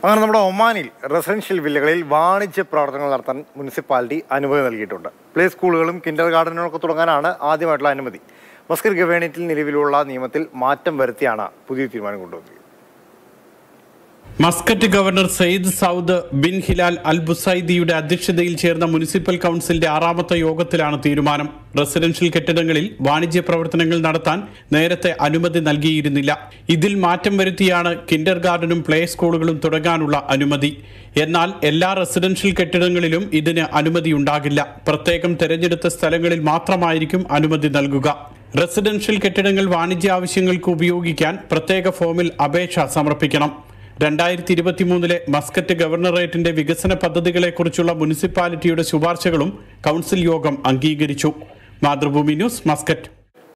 അങ്ങനെ നമ്മുടെ ഒമാനിൽ റെസിഡൻഷ്യൽ വില്ലകളിൽ വാണിജ്യ പ്രവർത്തനങ്ങൾ നടത്താൻ മുനിസിപ്പാലിറ്റി അനുമതി നൽകിയിട്ടുണ്ട് പ്ലേ സ്കൂളുകളും കിൻഡർ ഗാർഡനുകളൊക്കെ തുടങ്ങാനാണ് ആദ്യമായിട്ടുള്ള അനുമതി മസ്കർ ഗവേണറ്റിൽ നിലവിലുള്ള നിയമത്തിൽ മാറ്റം വരുത്തിയാണ് പുതിയ തീരുമാനം കൊണ്ടുവന്നത് Muscat governor Sayyid Saud bin Hilal al ബുസൈദിയുടെ അധ്യക്ഷതയിൽ ചേർന്ന മുനിസിപ്പൽ കൗൺസിലിന്റെ ആറാമത്തെ യോഗത്തിലാണ് തീരുമാനം റെസിഡൻഷ്യൽ കെട്ടിടങ്ങളിൽ വാണിജ്യ പ്രവർത്തനങ്ങൾ നടത്താൻ നേരത്തെ അനുമതി നൽകിയിരുന്നില്ല ഇതിൽ മാറ്റം വരുത്തിയാണ് കിൻഡർ ഗാർഡനും പ്ലേ സ്കൂളുകളും തുടങ്ങാനുള്ള അനുമതി എന്നാൽ എല്ലാ റെസിഡൻഷ്യൽ കെട്ടിടങ്ങളിലും ഇതിന് അനുമതിയുണ്ടാകില്ല പ്രത്യേകം തെരഞ്ഞെടുത്ത സ്ഥലങ്ങളിൽ മാത്രമായിരിക്കും അനുമതി നൽകുക റെസിഡൻഷ്യൽ കെട്ടിടങ്ങൾ വാണിജ്യ ആവശ്യങ്ങൾക്ക് ഉപയോഗിക്കാൻ പ്രത്യേക ഫോമിൽ അപേക്ഷ സമർപ്പിക്കണം രണ്ടായിരത്തി ഇരുപത്തിമൂന്നിലെ മസ്കറ്റ് ഗവർണറേറ്റിന്റെ വികസന പദ്ധതികളെക്കുറിച്ചുള്ള മുനിസിപ്പാലിറ്റിയുടെ ശുപാർശകളും കൗൺസിൽ യോഗം അംഗീകരിച്ചു മാതൃഭൂമി ന്യൂസ് മസ്കറ്റ്